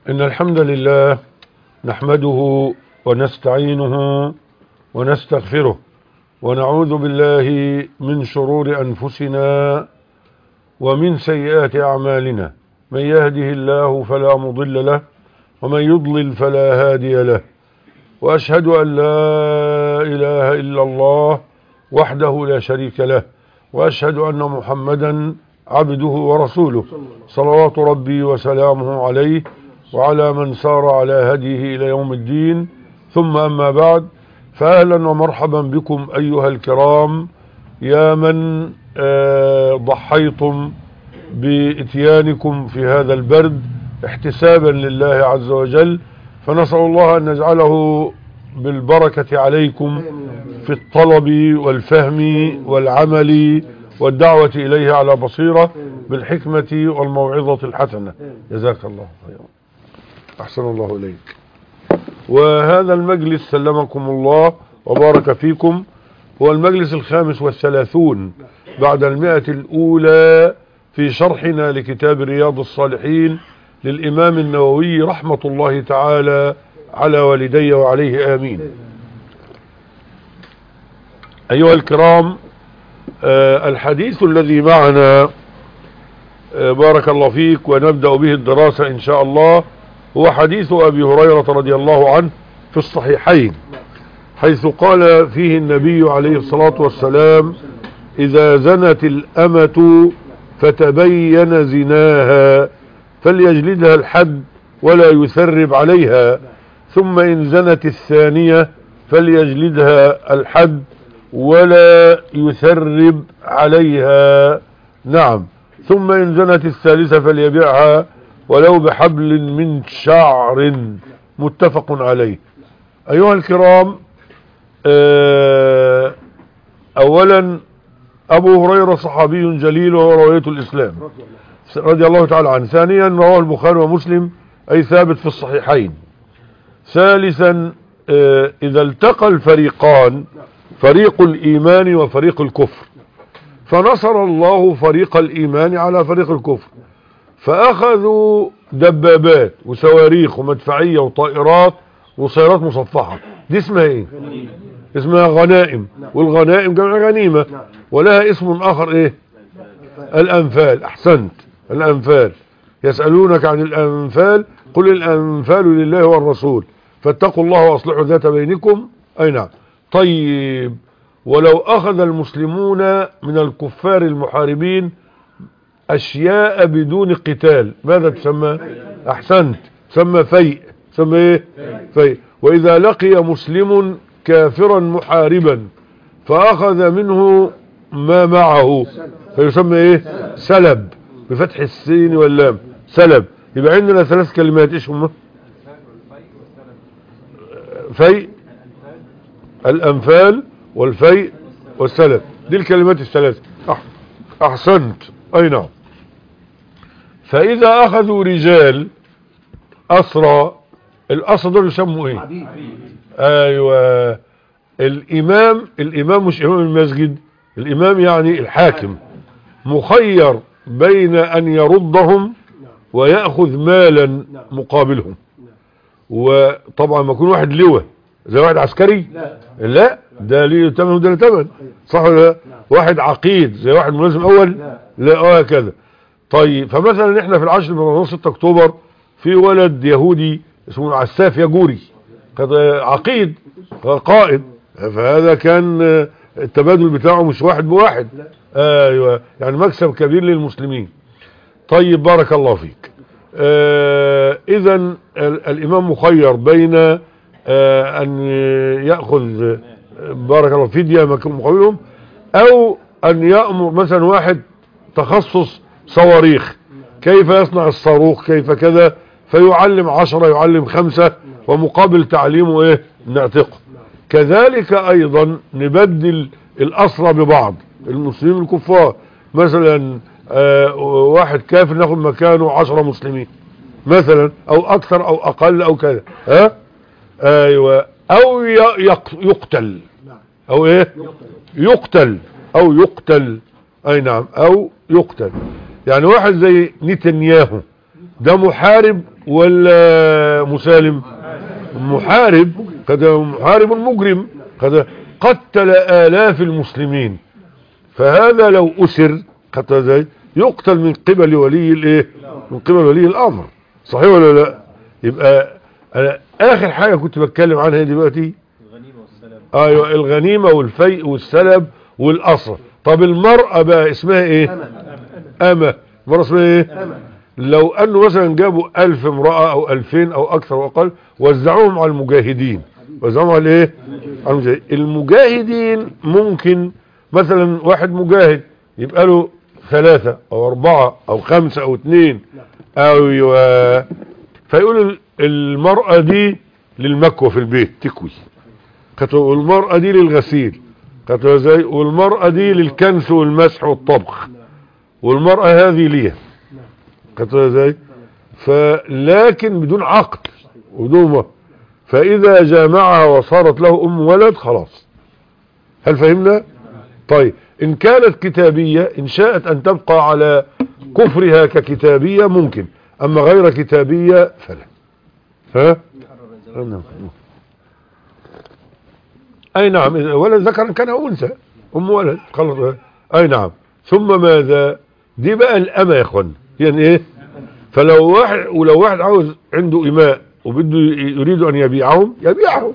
إن الحمد لله نحمده ونستعينه ونستغفره ونعوذ بالله من شرور أنفسنا ومن سيئات أعمالنا من يهده الله فلا مضل له ومن يضلل فلا هادي له وأشهد أن لا إله إلا الله وحده لا شريك له وأشهد أن محمدا عبده ورسوله صلوات ربي وسلامه عليه وعلى من سار على هديه إلى يوم الدين ثم أما بعد فأهلا ومرحبا بكم أيها الكرام يا من آه ضحيتم بإتيانكم في هذا البرد احتسابا لله عز وجل فنسأل الله أن نجعله بالبركة عليكم في الطلب والفهم والعمل والدعوة إليه على بصيرة بالحكمة والموعظة الحسنة جزاك الله خيرا أحسن الله إليك وهذا المجلس سلمكم الله وبارك فيكم هو المجلس الخامس والثلاثون بعد المئة الأولى في شرحنا لكتاب رياض الصالحين للإمام النووي رحمة الله تعالى على والدي وعليه آمين أيها الكرام آه الحديث الذي معنا آه بارك الله فيك ونبدأ به الدراسة إن شاء الله هو حديث أبي هريرة رضي الله عنه في الصحيحين حيث قال فيه النبي عليه الصلاة والسلام إذا زنت الأمة فتبين زناها فليجلدها الحد ولا يثرب عليها ثم إن زنت الثانية فليجلدها الحد ولا يثرب عليها نعم ثم إن زنت الثالثة فليبيعها ولو بحبل من شعر متفق عليه أيها الكرام أولا أبو هريرة صحابي جليل وهو رواية الإسلام رضي الله تعالى عنه ثانيا رواه البخاري ومسلم أي ثابت في الصحيحين ثالثا إذا التقى الفريقان فريق الإيمان وفريق الكفر فنصر الله فريق الإيمان على فريق الكفر فأخذوا دبابات وصواريخ ومدفعية وطائرات وسيارات مصفحة دي اسمها ايه اسمها غنائم والغنائم جمع غنيمة ولها اسم آخر ايه الأنفال أحسنت الأنفال يسألونك عن الأنفال قل الأنفال لله والرسول فاتقوا الله وأصلحوا ذات بينكم أي نعم طيب ولو أخذ المسلمون من الكفار المحاربين أشياء بدون قتال ماذا تسمى أحسنت تسمى فيء تسمى ايه فيء وإذا لقي مسلم كافرا محاربا فأخذ منه ما معه فيسمى ايه سلب بفتح السين واللام سلب يبقى عندنا ثلاث كلمات ايش هم فيء الأنفال والفيء والسلب دي الكلمات الثلاثة أحسنت أي نعم فإذا أخذوا رجال أسرى الأسرى دول يسموا إيه أيوة الإمام الإمام مش إمام المسجد الإمام يعني الحاكم مخير بين أن يردهم ويأخذ مالا مقابلهم وطبعا ما يكون واحد لواء زي واحد عسكري لا لا ده ليه تمن وده ليه تمن صح ولا لا واحد عقيد زي واحد ملازم اول لا. لا وهكذا طيب فمثلا احنا في العشر من رمضان 6 اكتوبر في ولد يهودي اسمه عساف يجوري كان عقيد قائد فهذا كان التبادل بتاعه مش واحد بواحد ايوه يعني مكسب كبير للمسلمين طيب بارك الله فيك آه اذا ال- الامام مخير بين آه ان ياخذ آه، بارك الله فديه مك- مقابلهم او ان يامر مثلا واحد تخصص صواريخ كيف يصنع الصاروخ كيف كذا فيعلم عشرة يعلم خمسة ومقابل تعليمه ايه نعتقه كذلك ايضا نبدل الاسرى ببعض المسلمين الكفار مثلا آه واحد كافر ناخد مكانه عشرة مسلمين مثلا او اكثر او اقل او كذا ها ايوه او ي- يق- يقتل او ايه يقتل او يقتل اي نعم او يقتل يعني واحد زي نتنياهو ده محارب ولا مسالم محارب هذا محارب مجرم هذا قتل آلاف المسلمين فهذا لو أسر قتل ازاي يقتل من قبل ولي الايه من قبل ولي الامر صحيح ولا لا يبقى أنا اخر حاجة كنت بتكلم عنها دلوقتي الغنيمة والسلام ايوه الغنيمة والفيء والسلب والاسر طب المرأة بقى اسمها ايه اما المرأة اسمها ايه لو انه مثلا جابوا الف امرأة او الفين او اكثر واقل وزعوهم على المجاهدين وزعوهم على ايه على المجاهدين المجاهدين ممكن مثلا واحد مجاهد يبقى له ثلاثة او اربعة او خمسة او اتنين او يو- فيقول ال- المرأة دي للمكوى في البيت تكوي كانت- والمرأة دي للغسيل كانت ازاي والمرأة دي للكنس والمسح والطبخ والمرأة هذه ليها كانت ازاي فلكن بدون عقد بدون مهر. فاذا جامعها وصارت له ام ولد خلاص هل فهمنا طيب ان كانت كتابية ان شاءت ان تبقى على كفرها ككتابية ممكن اما غير كتابية فلا ها نعم. اي نعم إذا ولد ذكر كان أو انثى ام ولد خلص اي نعم ثم ماذا دي بقى الامة يا اخوان يعني ايه فلو واحد ولو واحد عاوز عنده اماء وبده يريد ان يبيعهم يبيعهم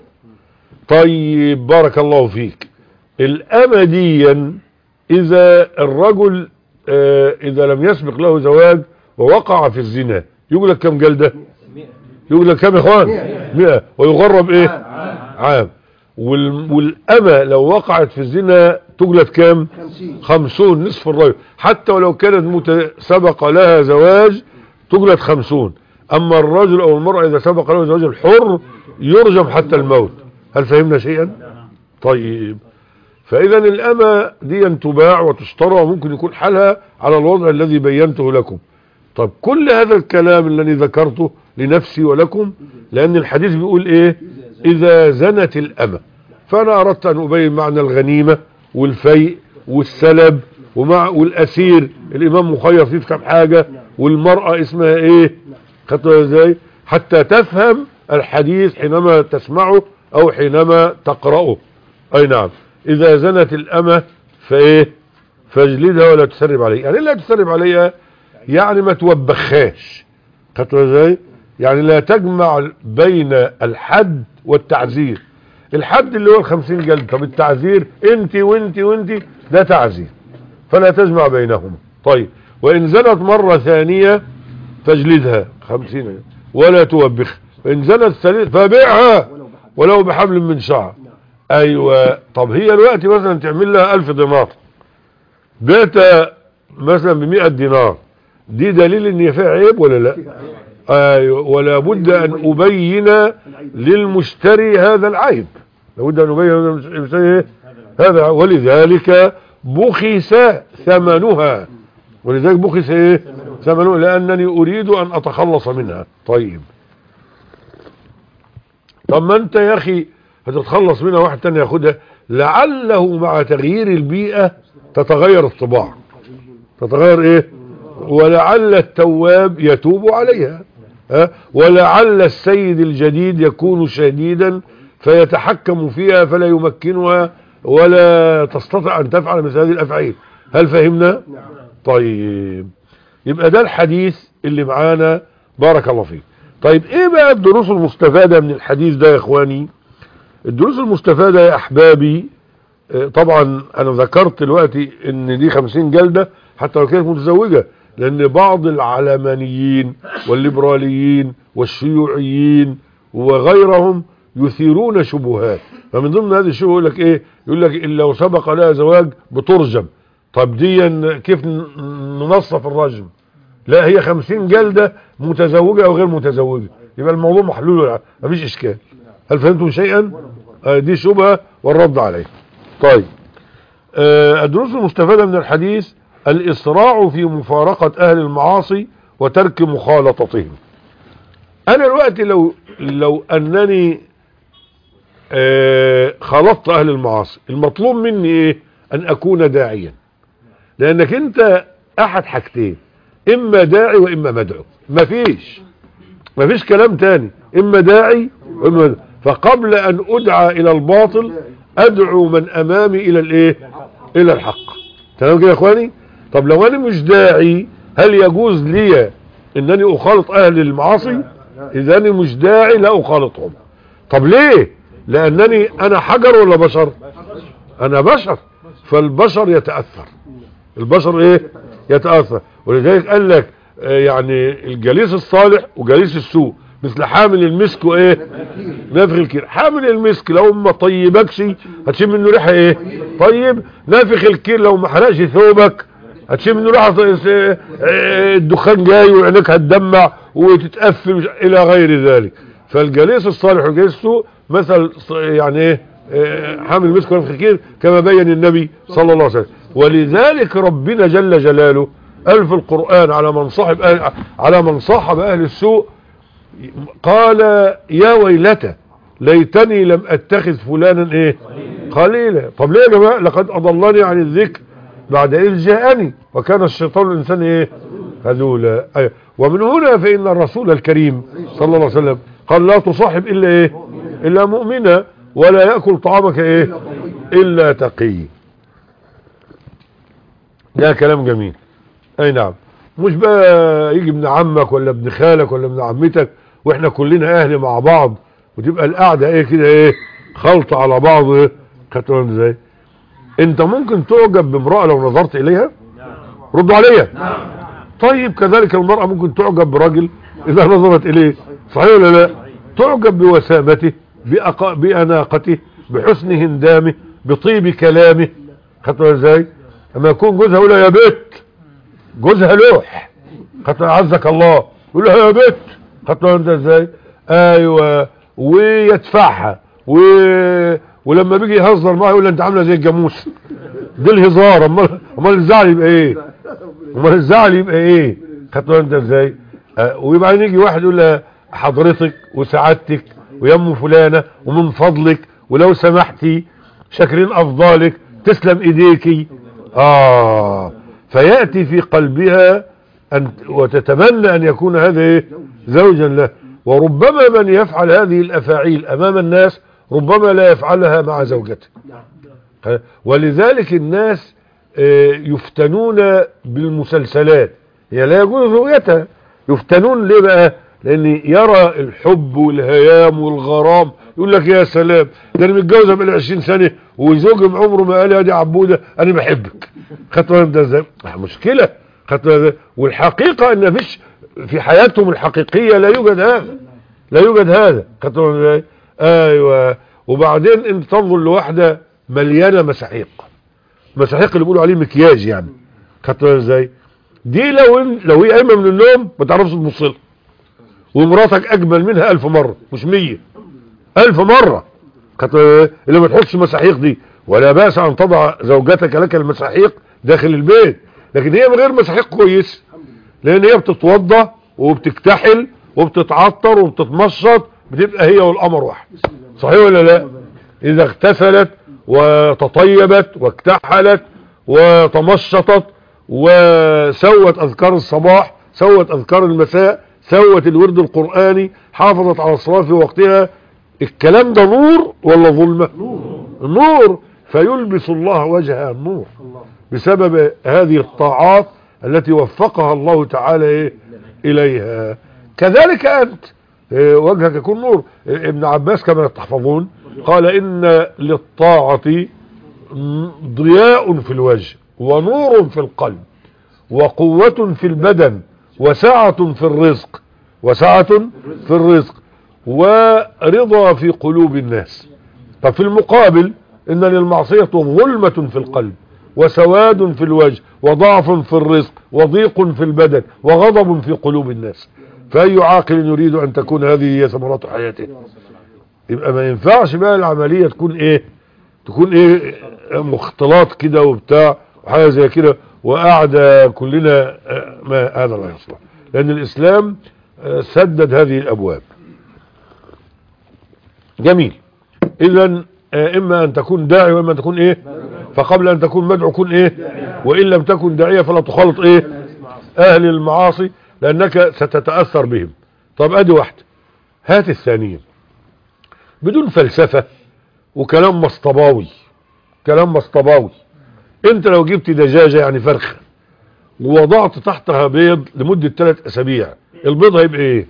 طيب بارك الله فيك الامة ديا اذا الرجل آه اذا لم يسبق له زواج ووقع في الزنا يقول لك كم جلده يقول لك كم يا اخوان 100 ويغرب ايه عام وال- والأمة لو وقعت في الزنا تجلد كام خمسون نصف الرجل حتى ولو كانت مت- سبق لها زواج تجلد خمسون أما الرجل أو المرأة إذا سبق له زواج الحر يرجم حتى الموت هل فهمنا شيئا طيب فإذا الأمة دي تباع وتشترى وممكن يكون حالها على الوضع الذي بينته لكم طب كل هذا الكلام الذي ذكرته لنفسي ولكم لأن الحديث بيقول إيه إذا زنت الأمة فأنا أردت أن أبين معنى الغنيمة والفيء والسلب ومع والأسير الإمام مخير فيه في كم حاجة والمرأة اسمها إيه خدتوا إزاي حتى تفهم الحديث حينما تسمعه أو حينما تقرأه أي نعم إذا زنت الأمة فإيه فاجلدها ولا تسرب عليها يعني إيه لا تسرب عليها يعني ما توبخاش خدتوا ازاي يعني لا تجمع بين الحد والتعزير الحد اللي هو الخمسين جلد طب التعزير انت وانت وانت ده تعزير فلا تجمع بينهما طيب وان زنت مرة ثانية فاجلدها خمسين جلد. ولا توبخ وان زنت ثالثة فبيعها ولو بحبل من شعر ايوه طب هي الوقت مثلا تعمل لها الف دينار بيتها مثلا بمئة دينار دي دليل ان هي فيها عيب ولا لا ايوه ولا بد ان ابين للمشتري هذا العيب لابد ان ابين للمشتري إيه؟ هذا ولذلك بخس ثمنها ولذلك بخس ايه ثمنها لانني اريد ان اتخلص منها طيب طب ما انت يا اخي هتتخلص منها واحد تاني ياخدها لعله مع تغيير البيئة تتغير الطباع تتغير ايه ولعل التواب يتوب عليها ها؟ ولعل السيد الجديد يكون شديدا فيتحكم فيها فلا يمكنها ولا تستطيع ان تفعل مثل هذه الافعال هل فهمنا طيب يبقى ده الحديث اللي معانا بارك الله فيك طيب ايه بقى الدروس المستفادة من الحديث ده يا اخواني الدروس المستفادة يا احبابي آه، طبعا انا ذكرت دلوقتي ان دي خمسين جلدة حتى لو كانت متزوجة لان بعض العلمانيين والليبراليين والشيوعيين وغيرهم يثيرون شبهات فمن ضمن هذه الشبهة يقول لك ايه يقول لك ان لو سبق لها زواج بترجم طب دي كيف ن- ننصف الرجم لا هي خمسين جلدة متزوجة او غير متزوجة يبقى الموضوع محلول ولا- مفيش اشكال هل فهمتم شيئا آه، دي شبهة والرد عليه طيب آه، الدروس المستفادة من الحديث الإسراع في مفارقة أهل المعاصي وترك مخالطتهم أنا الوقت لو لو أنني آه، خلطت أهل المعاصي المطلوب مني إيه أن أكون داعيا لأنك أنت أحد حاجتين إما داعي وإما مدعو مفيش مفيش كلام تاني اما داعي واما داعي. فقبل ان ادعى الى الباطل ادعو من امامي الى الايه الى الحق تمام كده يا اخواني طب لو انا مش داعي هل يجوز لي انني اخالط اهل المعاصي اذا انا مش داعي لا اخالطهم طب ليه لانني انا حجر ولا بشر انا بشر فالبشر يتاثر البشر ايه يتاثر ولذلك قال لك آه، يعني الجليس الصالح وجليس السوء مثل حامل المسك وايه نافخ الكير حامل المسك لو ما طيبكش هتشم منه ريحه ايه طيب نافخ الكير لو ما حرقش ثوبك هتشم منه ريحه ط- س- آه، الدخان جاي وعينك هتدمع وتتقفل مش- الى غير ذلك فالجليس الصالح والجليس السوء مثل ص- يعني ايه آه، حامل المسك ونافخ الكير كما بين النبي صلى الله عليه وسلم ولذلك ربنا جل جلاله قال في القرآن على من صاحب أهل على من صاحب أهل السوء قال يا ويلتى ليتني لم اتخذ فلانا ايه قليلا طب ليه يا جماعه لقد اضلني عن الذكر بعد اذ جاءني وكان الشيطان الانسان ايه خذولا أيوة. ومن هنا فان الرسول الكريم صلى الله عليه وسلم قال لا تصاحب الا ايه الا مؤمنا ولا ياكل طعامك ايه الا تقي ده كلام جميل اي نعم مش بقى يجي ابن عمك ولا ابن خالك ولا ابن عمتك واحنا كلنا اهل مع بعض وتبقى القعده ايه كده ايه خلطه على بعض ايه خدت بالك ازاي انت ممكن تعجب بامراه لو نظرت اليها ردوا عليا طيب كذلك المراه ممكن تعجب برجل اذا نظرت اليه صحيح ولا لا تعجب بوسامته بأق... باناقته بحسن هندامه بطيب كلامه خدت بالك ازاي اما يكون جوزها يقول لها يا بت جوزها لوح خدت عزك الله يقول لها يا بت خدت بالك انت ازاي ايوه ويدفعها و... ولما بيجي يهزر معاها يقول لها انت عامله زي الجاموس ده الهزار امال امال الزعل يبقى ايه امال الزعل يبقى ايه خدت بالك انت ازاي آه ويبقى يجي واحد يقول لها حضرتك وسعادتك ويم فلانه ومن فضلك ولو سمحتي شاكرين افضالك تسلم ايديكي اه فياتي في قلبها أن وتتمنى ان يكون هذا ايه زوجا له وربما من يفعل هذه الافاعيل امام الناس ربما لا يفعلها مع زوجته ولذلك الناس آه، يفتنون بالمسلسلات هي لا يجوز رؤيتها يفتنون ليه بقى لان يرى الحب والهيام والغرام يقول لك يا سلام ده انا متجوزه بقالي 20 سنه وزوجي عمره ما قال لي يا دي عبوده انا بحبك خدت بالك ده ازاي مشكله خدت بالك إزاي؟ والحقيقه ان مفيش في حياتهم الحقيقيه لا يوجد هذا لا يوجد هذا خدت بالك إزاي؟ ايوه وبعدين انت تنظر لواحده مليانه مساحيق مساحيق اللي بيقولوا عليه مكياج يعني خدت بالك ازاي دي لو إن- لو هي قايمه من النوم ما تعرفش تبص لها ومراتك اجمل منها الف مره مش مية الف مره خدت بالك إزاي؟ اللي ما تحطش مساحيق دي ولا باس ان تضع زوجتك لك المساحيق داخل البيت لكن هي من غير مساحيق كويس لان هي بتتوضى وبتكتحل وبتتعطر وبتتمشط بتبقى هي والقمر واحد صحيح ولا لا اذا اغتسلت وتطيبت واكتحلت وتمشطت وسوت اذكار الصباح سوت اذكار المساء سوت الورد القرآني حافظت على الصلاة في وقتها الكلام ده نور ولا ظلمة نور فيلبس الله وجهها النور بسبب هذه الطاعات التي وفقها الله تعالى إيه؟ إليها كذلك أنت إيه، وجهك يكون نور إيه، ابن عباس كما تحفظون قال إن للطاعة ضياء في الوجه ونور في القلب وقوة في البدن وسعة في الرزق وسعة في الرزق ورضا في قلوب الناس طب في المقابل ان للمعصية ظلمة في القلب وسواد في الوجه وضعف في الرزق وضيق في البدن وغضب في قلوب الناس فأي عاقل يريد أن تكون هذه هي ثمرات حياته يبقى ما ينفعش بقى العملية تكون ايه تكون ايه مختلط كده وبتاع وحاجة زي كده وقاعدة كلنا آه، ما هذا لا يصلح لأن الإسلام آه، سدد هذه الأبواب جميل إذا إما أن تكون داعي وإما أن تكون إيه فقبل أن تكون مدعو كن إيه وإن لم تكن داعية فلا تخالط إيه أهل المعاصي لأنك ستتأثر بهم طب ادي واحدة هات الثانية بدون فلسفة وكلام مصطباوي كلام مصطباوي انت لو جبت دجاجة يعني فرخة ووضعت تحتها بيض لمدة ثلاث اسابيع البيض هيبقى ايه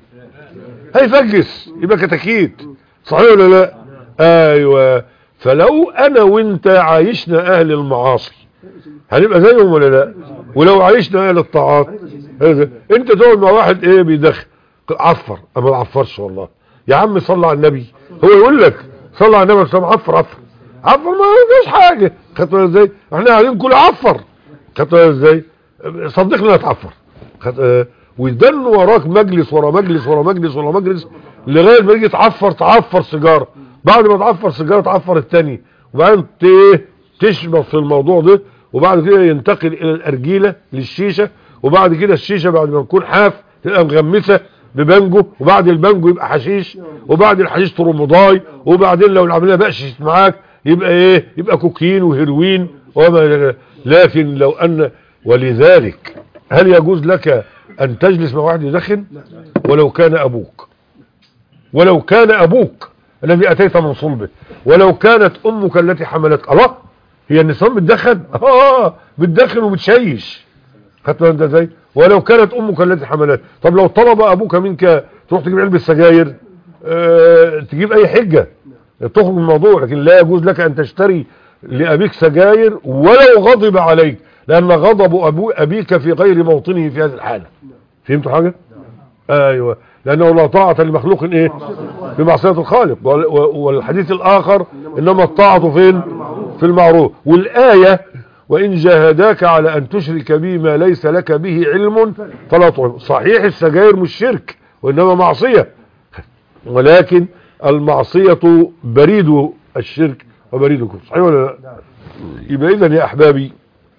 هيفجس يبقى كتاكيت صحيح ولا لا ايوه فلو انا وانت عايشنا اهل المعاصي هنبقى زيهم ولا لا ولو عايشنا اهل الطاعات انت تقعد مع واحد ايه بيدخل عفر اما بعفرش والله يا عم صلى على النبي هو يقول لك صلى على النبي صلى عفر عفر عفر ما فيش حاجه خدت بالك ازاي احنا قاعدين كل عفر خدت بالك ازاي صدقني لا تعفر خد... ويدن وراك مجلس ورا مجلس ورا مجلس ورا مجلس لغايه ما يجي تعفر تعفر سيجاره بعد ما تعفر سيجاره تعفر الثاني وبعدين تشبط في الموضوع ده وبعد كده ينتقل الى الارجيله للشيشه وبعد كده الشيشه بعد ما تكون حاف تبقى مغمسه ببنجو وبعد البنجو يبقى حشيش وبعد الحشيش ترمضاي وبعدين لو العمليه بقشت معاك يبقى ايه يبقى كوكين وهيروين وما لكن لو ان ولذلك هل يجوز لك ان تجلس مع واحد يدخن ولو كان ابوك ولو كان ابوك الذي اتيت من صلبه ولو كانت امك التي حملتك الله هي النسوان بتدخن اه بتدخن وبتشيش خدت انت ازاي ولو كانت امك التي حملت طب لو طلب ابوك منك تروح تجيب علبه سجاير اه تجيب اي حجه تخرج من الموضوع لكن لا يجوز لك ان تشتري لابيك سجاير ولو غضب عليك لان غضب ابو ابيك في غير موطنه في هذه الحاله فهمتوا حاجه ايوه لانه لا طاعه لمخلوق ايه بمعصيه الخالق والحديث الاخر انما الطاعه فين في المعروف والايه وان جاهداك على ان تشرك بي ما ليس لك به علم فلا تطعم صحيح السجاير مش شرك وانما معصيه ولكن المعصيه بريد الشرك وبريد الكفر صحيح ولا لا يبقى اذا يا احبابي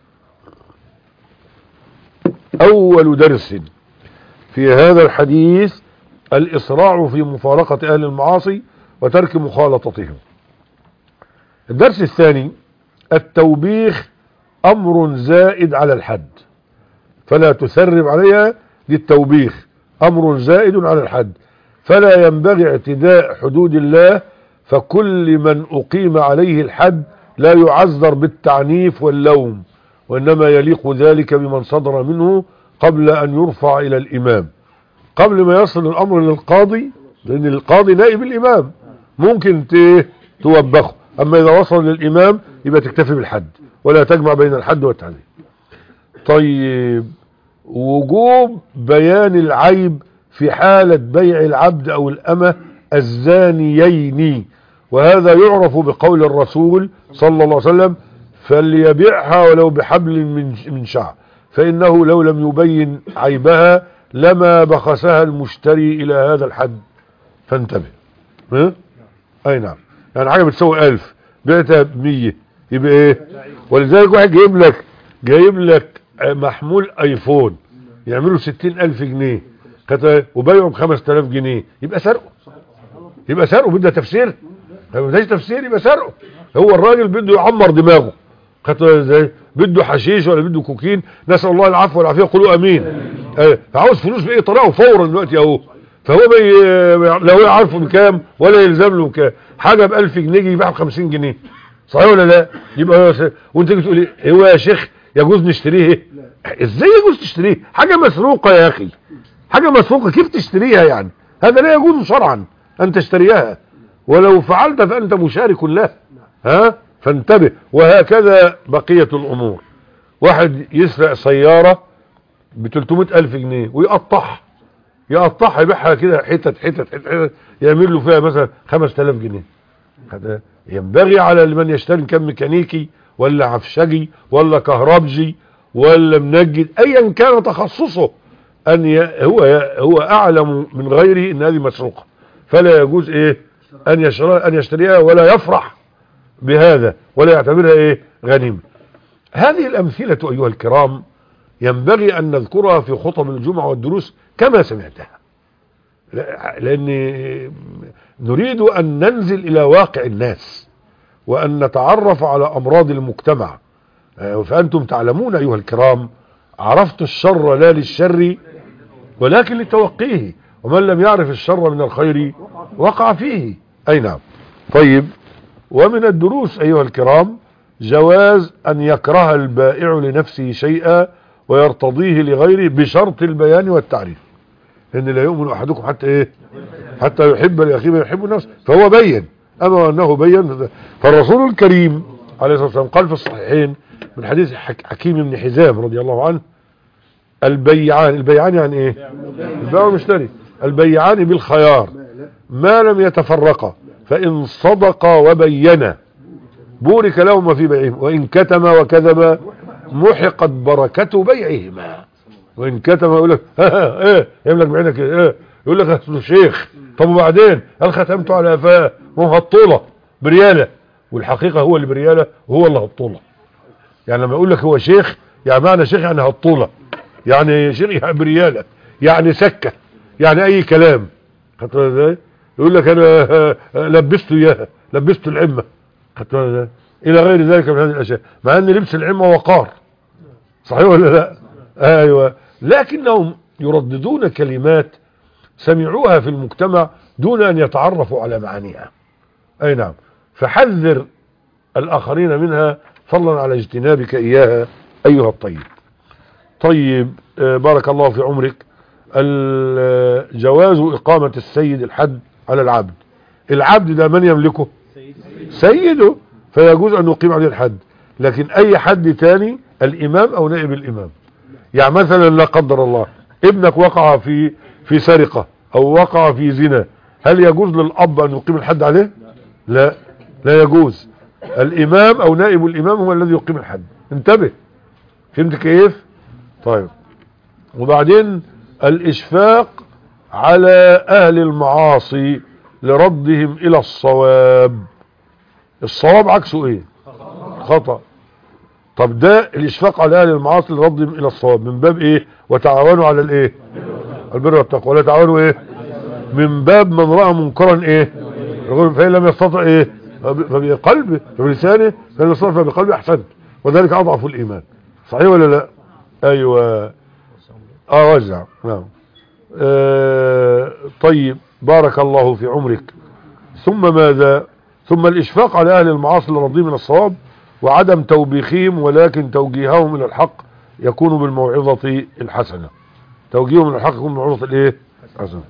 اول درس في هذا الحديث الإسراع في مفارقة أهل المعاصي وترك مخالطتهم الدرس الثاني التوبيخ أمر زائد على الحد فلا تسرب عليها للتوبيخ أمر زائد على الحد فلا ينبغي اعتداء حدود الله فكل من أقيم عليه الحد لا يعذر بالتعنيف واللوم وإنما يليق ذلك بمن صدر منه قبل أن يرفع إلى الإمام قبل ما يصل الأمر للقاضي لأن القاضي نائب الإمام ممكن توبخه أما إذا وصل للإمام يبقى تكتفي بالحد ولا تجمع بين الحد والتعذيب طيب وجوب بيان العيب في حالة بيع العبد أو الأمة الزانيين وهذا يعرف بقول الرسول صلى الله عليه وسلم فليبيعها ولو بحبل من من شعر فإنه لو لم يبين عيبها لما بخسها المشتري إلى هذا الحد فانتبه ها؟ أي نعم يعني حاجة بتسوي ألف بعتها بمية يبقى ايه ولذلك واحد جايب لك جايب لك محمول ايفون يعملوا ستين ألف جنيه وبيعه بخمس تلاف جنيه يبقى سرقه يبقى سرقه بده تفسير ما بدهاش تفسير يبقى سرقه هو الراجل بده يعمر دماغه خدت ازاي بده حشيش ولا بده كوكين نسال الله العفو والعافيه قولوا امين آه. فعاوز فلوس باي طريقه فورا دلوقتي اهو فهو بي لا هو عارفه بكام ولا يلزم له بكام حاجه ب 1000 جنيه يبيعها ب 50 جنيه صحيح ولا لا يبقى هو وانت تيجي تقول ايه هو يا شيخ يجوز نشتريه ايه ازاي يجوز تشتريه حاجه مسروقه يا اخي حاجه مسروقه كيف تشتريها يعني هذا لا يجوز شرعا ان تشتريها ولو فعلت فانت مشارك له ها فانتبه وهكذا بقية الامور واحد يسرق سيارة ب 300 الف جنيه ويقطعها يقطعها يبيعها كده حتت حتت حتت يعمل له فيها مثلا 5000 جنيه هذا ينبغي على من يشتري كم ميكانيكي ولا عفشجي ولا كهربجي ولا منجد ايا كان تخصصه ان ي... هو هو اعلم من غيره ان هذه مسروقه فلا يجوز ايه ان يشتريها ان يشتريها ولا يفرح بهذا ولا يعتبرها ايه غنيمه هذه الامثله ايها الكرام ينبغي ان نذكرها في خطب الجمعه والدروس كما سمعتها لان نريد ان ننزل الى واقع الناس وان نتعرف على امراض المجتمع فانتم تعلمون ايها الكرام عرفت الشر لا للشر ولكن لتوقيه ومن لم يعرف الشر من الخير وقع فيه اي نعم طيب ومن الدروس ايها الكرام جواز ان يكره البائع لنفسه شيئا ويرتضيه لغيره بشرط البيان والتعريف ان لا يؤمن احدكم حتى ايه حتى يحب لاخيه ما يحب نفسه فهو بين اما انه بين فالرسول الكريم عليه الصلاه والسلام قال في الصحيحين من حديث حك- حكيم بن حزام رضي الله عنه البيعان البيعان يعني ايه البائع والمشتري البيعان بالخيار ما لم يتفرقا فان صدقا وبينا بورك لهما في بيعهم وان كتما وكذبا محقت بركة بيعهما وان كتم يقول لك ها ها ايه يملك بعينك ايه يقول لك اصله شيخ طب وبعدين هل ختمته على قفاه وهو هالطوله برياله والحقيقه هو اللي برياله وهو اللي هالطوله يعني لما يقول لك هو شيخ يعني معنى شيخ يعني هالطوله يعني شيخ يعني برياله يعني سكه يعني اي كلام خدت بالك ازاي يقول لك انا آه، آه، لبسته اياها لبسته العمه خدت بالك ازاي الى غير ذلك من هذه الاشياء مع ان لبس العمه وقار صحيح ولا لا ايوه لكنهم يرددون كلمات سمعوها في المجتمع دون ان يتعرفوا على معانيها اي نعم فحذر الاخرين منها فضلا على اجتنابك اياها ايها الطيب طيب آه، بارك الله في عمرك ال- جواز اقامة السيد الحد على العبد العبد ده من يملكه سيده فيجوز ان يقيم عليه الحد لكن اي حد تاني الامام او نائب الامام يعني مثلا لا قدر الله ابنك وقع في في سرقة او وقع في زنا هل يجوز للاب ان يقيم الحد عليه لا لا يجوز الامام او نائب الامام هو الذي يقيم الحد انتبه فهمت كيف طيب وبعدين الاشفاق على اهل المعاصي لردهم الى الصواب الصواب عكسه ايه خطأ طب ده الاشفاق على اهل المعاصي لردهم الى الصواب من باب ايه وتعاونوا على الايه البر والتقوى ولا تعاونوا ايه من باب من راى منكرا ايه يقول فان لم يستطع ايه فب- فبقلبه فبلسانه فان لم يستطع فبقلبه احسنت وذلك اضعف الايمان صحيح ولا لا ايوه اه وزع نعم آه طيب بارك الله في عمرك ثم ماذا ثم الاشفاق على اهل المعاصي لرضي من الصواب وعدم توبيخهم ولكن توجيههم الى الحق يكون بالموعظة الحسنة توجيههم الى الحق يكون بالموعظة الايه الحسنة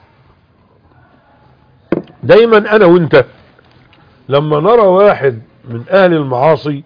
دايما انا وانت لما نرى واحد من اهل المعاصي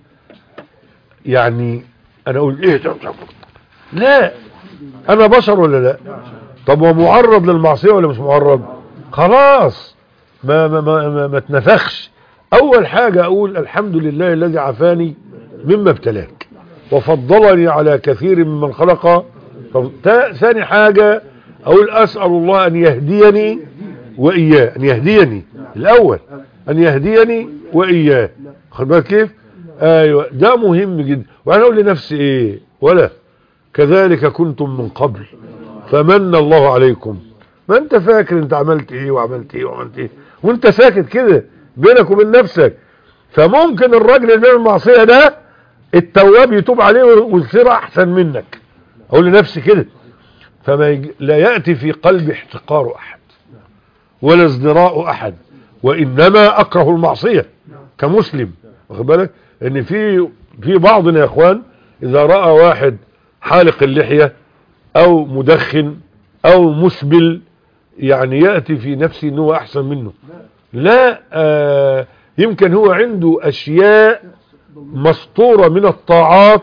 يعني انا اقول ايه ده ده- لا انا بشر ولا لا طب هو معرض للمعصية ولا مش معرض خلاص ما ما ما, ما, ما تنفخش اول حاجة اقول الحمد لله الذي عافاني مما ابتلاك وفضلني على كثير ممن خلق طب تا- ثاني حاجة اقول اسأل الله ان يهديني واياه ان يهديني الاول ان يهديني واياه خد بالك كيف ايوه ده مهم جدا وانا اقول لنفسي ايه ولا كذلك كنتم من قبل فمن الله عليكم ما انت فاكر انت عملت ايه وعملت ايه وعملت ايه وانت ساكت كده بينك وبين نفسك فممكن الراجل اللي بيعمل المعصيه ده التواب يتوب عليه ويصير احسن منك اقول لنفسي كده فما يج... لا ياتي في قلبي احتقار احد ولا ازدراء احد وانما اكره المعصيه كمسلم واخد بالك ان في في بعضنا يا اخوان اذا راى واحد حالق اللحيه او مدخن او مسبل يعني ياتي في نفسه ان هو احسن منه لا آه يمكن هو عنده اشياء مسطوره من الطاعات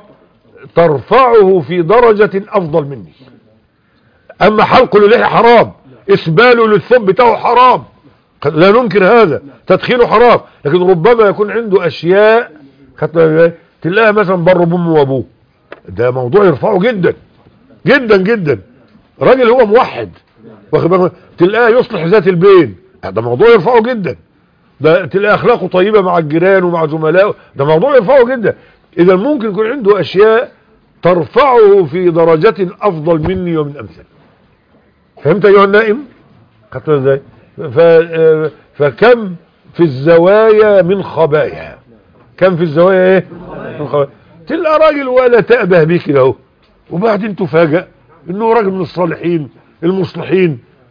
ترفعه في درجه افضل مني اما حلق اللحيه حرام اسباله للثوب بتاعه حرام لا ننكر هذا تدخينه حرام لكن ربما يكون عنده اشياء خدت بالك إزاي؟ تلاقيها مثلا بر بامه وابوه ده موضوع يرفعه جدا جدا جدا راجل هو موحد واخد بالك تلاقيه يصلح ذات البين ده موضوع يرفعه جدا ده تلاقي اخلاقه طيبه مع الجيران ومع زملائه ده موضوع يرفعه جدا اذا ممكن يكون عنده اشياء ترفعه في درجة افضل مني ومن امثال فهمت ايها النائم خدت بالك ازاي ف... آه، فكم في الزوايا من خبايا كم في الزوايا ايه من خبايا تلقى راجل ولا تأبه بيه كده اهو وبعدين تفاجأ انه راجل من الصالحين المصلحين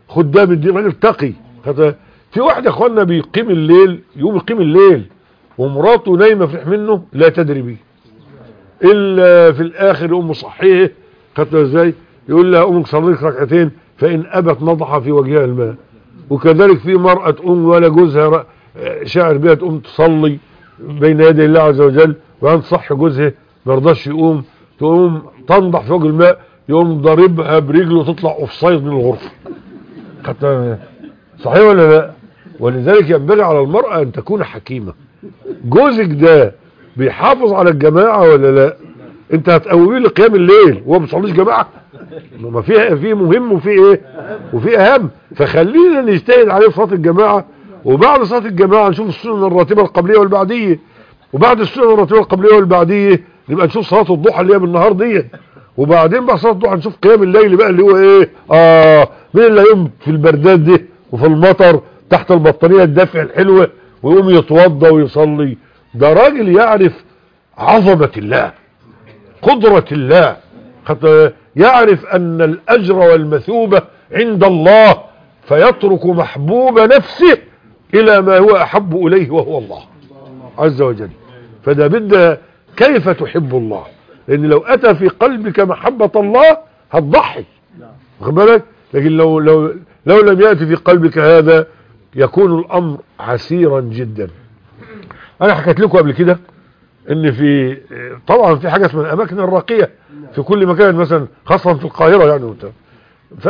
خدام الدين راجل تقي خد- في واحد يا اخوانا بيقيم الليل يقوم يقيم الليل ومراته نايمه في منه لا تدري بيه الا في الاخر يقوم مصحيه خدت ازاي يقول لها قوم صلي لك ركعتين فان ابت نضح في وجهها الماء وكذلك في مرأة تقوم ولا جوزها ر- شاعر بها تقوم تصلي بين يدي الله عز وجل وان صح جوزها ما رضاش يقوم تقوم تنضح في وجه الماء يقوم ضاربها برجله تطلع اوفسايد من الغرفة خدت صحيح ولا لا ولذلك ينبغي على المرأة ان تكون حكيمة جوزك ده بيحافظ على الجماعة ولا لا انت هتقويه لقيام الليل وهو ما بيصليش جماعة ما في في مهم وفي ايه وفي اهم فخلينا نجتهد عليه في صلاه الجماعه وبعد صلاه الجماعه نشوف السنن الراتبه القبليه والبعديه وبعد السنن الراتبه القبليه والبعديه نبقى نشوف صلاه الضحى اللي هي بالنهار دي وبعدين بعد صلاه الضحى نشوف قيام الليل بقى اللي هو ايه اه مين اللي هيقوم في البردات دي وفي المطر تحت البطاريه الدافئه الحلوه ويقوم يتوضى ويصلي ده راجل يعرف عظمه الله قدرة الله حتى يعرف أن الأجر والمثوبة عند الله فيترك محبوب نفسه إلى ما هو أحب إليه وهو الله عز وجل فده بد كيف تحب الله لأن لو أتى في قلبك محبة الله هتضحي واخد بالك لكن لو لو لو لم يأتي في قلبك هذا يكون الأمر عسيرا جدا أنا حكيت لكم قبل كده ان في طبعا في حاجه اسمها الاماكن الراقيه في كل مكان مثلا خاصه في القاهره يعني وبتاع ف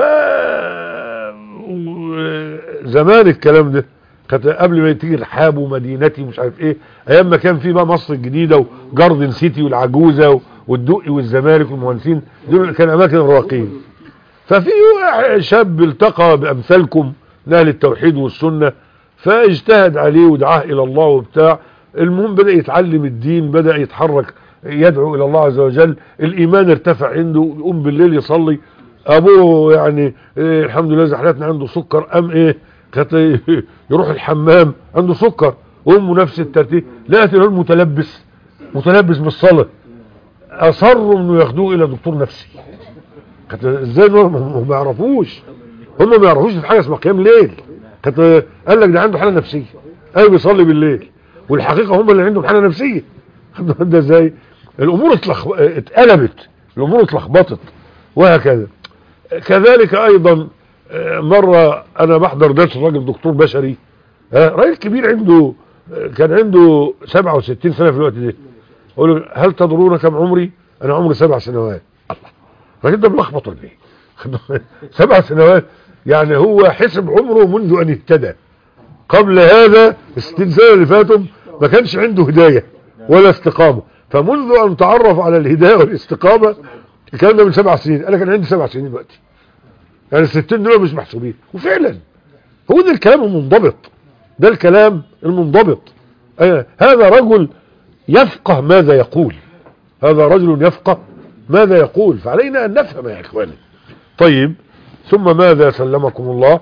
زمان الكلام ده كانت قبل ما تيجي رحاب ومدينتي مش عارف ايه ايام ما كان في بقى مصر الجديده وجاردن سيتي والعجوزه والدقي والزمالك والمهندسين دول كان اماكن راقيه ففي واحد شاب التقى بامثالكم من اهل التوحيد والسنه فاجتهد عليه ودعاه الى الله وبتاع المهم بدأ يتعلم الدين بدأ يتحرك يدعو الى الله عز وجل الايمان ارتفع عنده يقوم بالليل يصلي ابوه يعني إيه الحمد لله زحلتنا عنده سكر ام ايه كانت يروح الحمام عنده سكر امه نفس الترتيب لقت الراجل متلبس متلبس بالصلاه اصروا انه ياخدوه الى دكتور نفسي كانت ازاي هم ما يعرفوش هم ما يعرفوش في حاجه اسمها قيام ليل كانت قال لك ده عنده حاله نفسيه قال بيصلي بالليل والحقيقه هم اللي عندهم حاله نفسيه ده ازاي الامور اتلخ... اتقلبت الامور اتلخبطت وهكذا كذلك ايضا مره انا بحضر درس راجل دكتور بشري راجل كبير عنده كان عنده 67 سنه في الوقت ده اقول له هل تدرون كم عمري انا عمري سبع سنوات الله الراجل ده ملخبط ولا ايه سبع سنوات يعني هو حسب عمره منذ ان اهتدى قبل هذا الستين سنه اللي فاتوا ما كانش عنده هدايه ولا استقامه فمنذ ان تعرف على الهدايه والاستقامه الكلام ده من سبع سنين انا كان عندي سبع سنين دلوقتي يعني الستين دول مش محسوبين وفعلا هو ده الكلام المنضبط ده الكلام المنضبط آه هذا رجل يفقه ماذا يقول هذا رجل يفقه ماذا يقول فعلينا ان نفهم يا اخواني طيب ثم ماذا سلمكم الله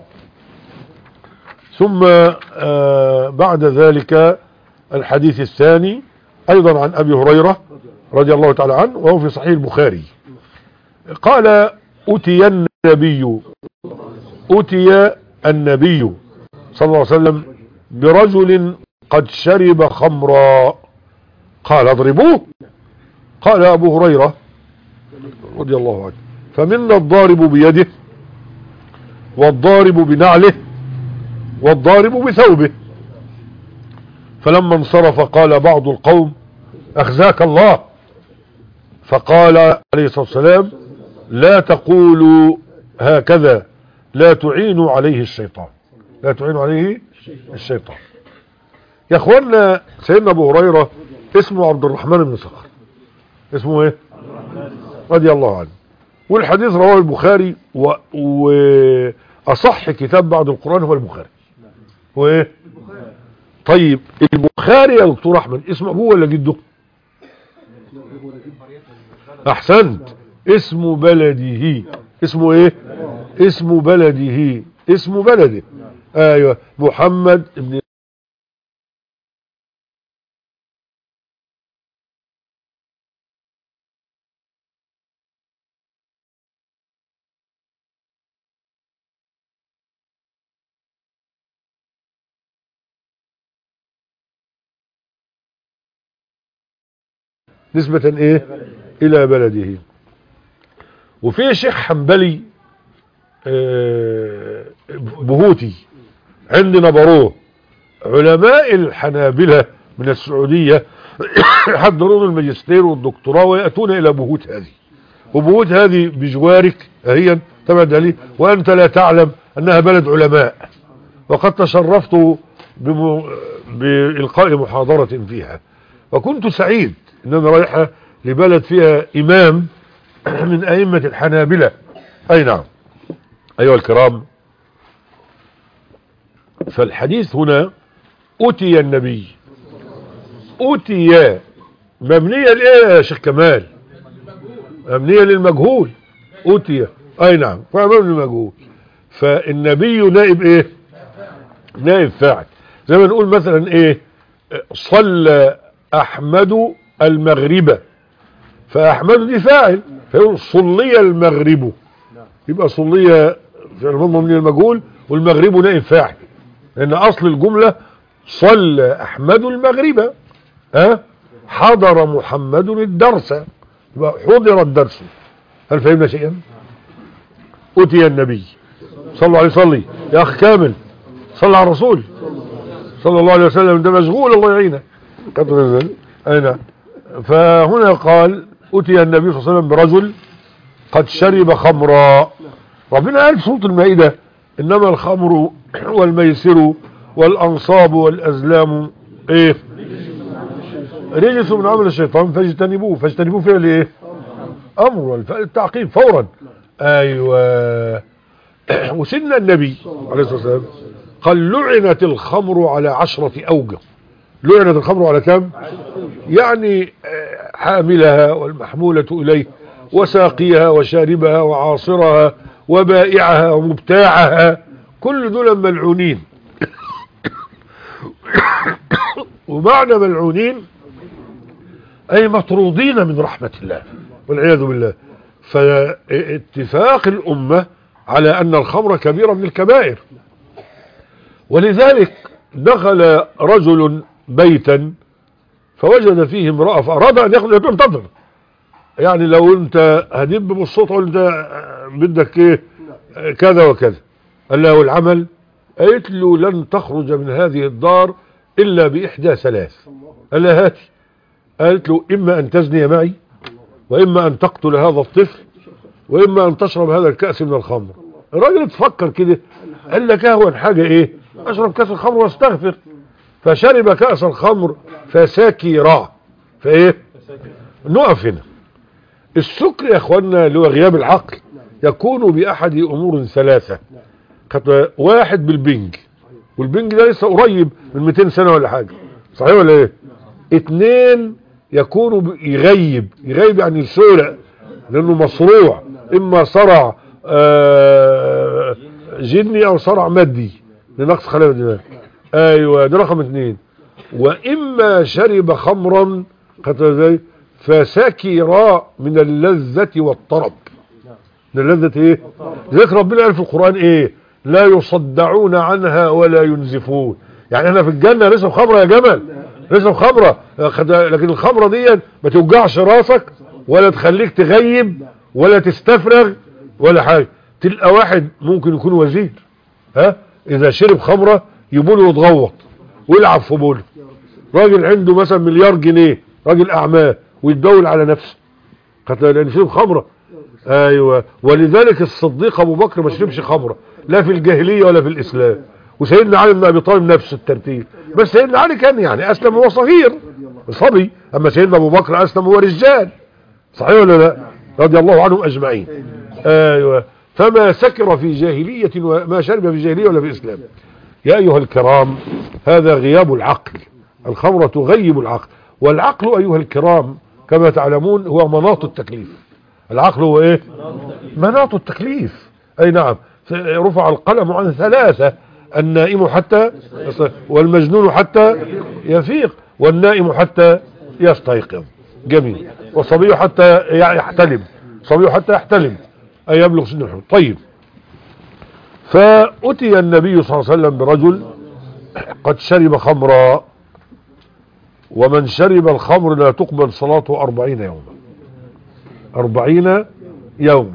ثم آه بعد ذلك الحديث الثاني ايضا عن ابي هريرة رضي الله تعالى عنه وهو في صحيح البخاري قال اتي النبي اتي النبي صلى الله عليه وسلم برجل قد شرب خمرا قال اضربوه قال ابو هريرة رضي الله عنه فمنا الضارب بيده والضارب بنعله والضارب بثوبه فلما انصرف قال بعض القوم اخزاك الله فقال عليه الصلاة والسلام لا تقولوا هكذا لا تعينوا عليه الشيطان لا تعينوا عليه الشيطان يا اخوانا سيدنا ابو هريرة اسمه عبد الرحمن بن صخر اسمه ايه رضي الله عنه والحديث رواه البخاري و... واصح كتاب بعد القرآن هو البخاري هو ايه طيب البخاري يا دكتور احمد اسمه ابوه ولا جده احسنت اسم بلده اسمه ايه اسم بلده اسم بلده ايوه محمد ابن نسبة ايه الى بلده وفي شيخ حنبلي آه، بهوتي عندنا بروه علماء الحنابلة من السعودية يحضرون الماجستير والدكتوراه ويأتون الى بهوت هذه وبهوت هذه بجوارك هي تبعد عليه وانت لا تعلم انها بلد علماء وقد تشرفت بم... بإلقاء محاضرة فيها وكنت سعيد ان انا رايحة لبلد فيها امام من ائمة الحنابلة اي نعم ايها الكرام فالحديث هنا اتي النبي اتي مبنية لايه يا شيخ كمال مبنية للمجهول اتي اي نعم فمبني للمجهول فالنبي نائب ايه نائب فاعل زي ما نقول مثلا ايه صلى احمد المغرب فاحمد دي فاعل فيقول صلي المغرب يبقى صلي في المضمون من المجهول والمغرب نائب فاعل لان اصل الجملة صلى احمد المغرب ها حضر محمد الدرس يبقى حضر الدرس هل فهمنا شيئا اتي النبي صلى الله عليه صلي يا اخ كامل صلى على الرسول صلى الله عليه وسلم ده مشغول الله يعينه قدر اين فهنا قال اتي النبي صلى الله عليه وسلم برجل قد شرب خمرا ربنا قال في سوره المائده انما الخمر والميسر والانصاب والازلام ايه رجس من عمل الشيطان فاجتنبوه فاجتنبوه فعل ايه امر التعقيب فورا ايوه وسيدنا النبي عليه الصلاه والسلام قال لعنت الخمر على عشرة اوجه لعنت الخمر على كم يعني حاملها والمحمولة اليه وساقيها وشاربها وعاصرها وبائعها ومبتاعها كل دول ملعونين ومعنى ملعونين اي مطرودين من رحمة الله والعياذ بالله فاتفاق الامة على ان الخمر كبيرة من الكبائر ولذلك دخل رجل بيتا فوجد فيه امرأة فاراد ان ياخذ ينتظر يعني لو انت هدب بالصوت قلت بدك ايه كذا وكذا قال له العمل قالت له لن تخرج من هذه الدار الا باحدى ثلاث قال لها هاتي قالت له اما ان تزني معي واما ان تقتل هذا الطفل واما ان تشرب هذا الكأس من الخمر الراجل تفكر كده قال لك اهون حاجة ايه اشرب كأس الخمر واستغفر فشرب كأس الخمر فسكر فايه نقف هنا السكر يا اخوانا اللي هو غياب العقل يكون باحد امور ثلاثة واحد بالبنج والبنج ده لسه قريب من 200 سنة ولا حاجة صحيح ولا ايه اتنين يكون يغيب يغيب يعني يسرع لانه مصروع اما صرع آه جني او صرع مادي لنقص خلايا الدماغ ايوه ده رقم اتنين واما شرب خمرا ازاي فسكر من اللذة والطرب من اللذة ايه ذكر ربنا قال في القرآن ايه لا يصدعون عنها ولا ينزفون يعني احنا في الجنة نشرب خمرة يا جمل نشرب خمرة لكن الخمرة دي ما توجعش راسك ولا تخليك تغيب ولا تستفرغ ولا حاجة تلقى واحد ممكن يكون وزير ها اذا شرب خمرة يبوله وتغوط ويلعب في بوله راجل عنده مثلا مليار جنيه راجل اعمال ويتدول على نفسه لان شرب خمرة ايوه ولذلك الصديق ابو بكر ما شربش خمرة لا في الجاهلية ولا في الاسلام وسيدنا علي بن ابي طالب نفس الترتيب بس سيدنا علي كان يعني اسلم وهو صغير صبي اما سيدنا ابو بكر اسلم وهو رجال صحيح ولا لا رضي الله عنهم اجمعين ايوه فما سكر في جاهلية وما شرب في جاهلية ولا في اسلام يا ايها الكرام هذا غياب العقل الخمرة تغيب العقل والعقل ايها الكرام كما تعلمون هو مناط التكليف العقل هو ايه مناط التكليف اي نعم رفع القلم عن ثلاثة النائم حتى والمجنون حتى يفيق والنائم حتى يستيقظ جميل والصبي حتى يحتلم صبي حتى يحتلم أي يبلغ سن الحلم طيب فأتي النبي صلى الله عليه وسلم برجل قد شرب خمرا ومن شرب الخمر لا تقبل صلاته أربعين يوما أربعين يوما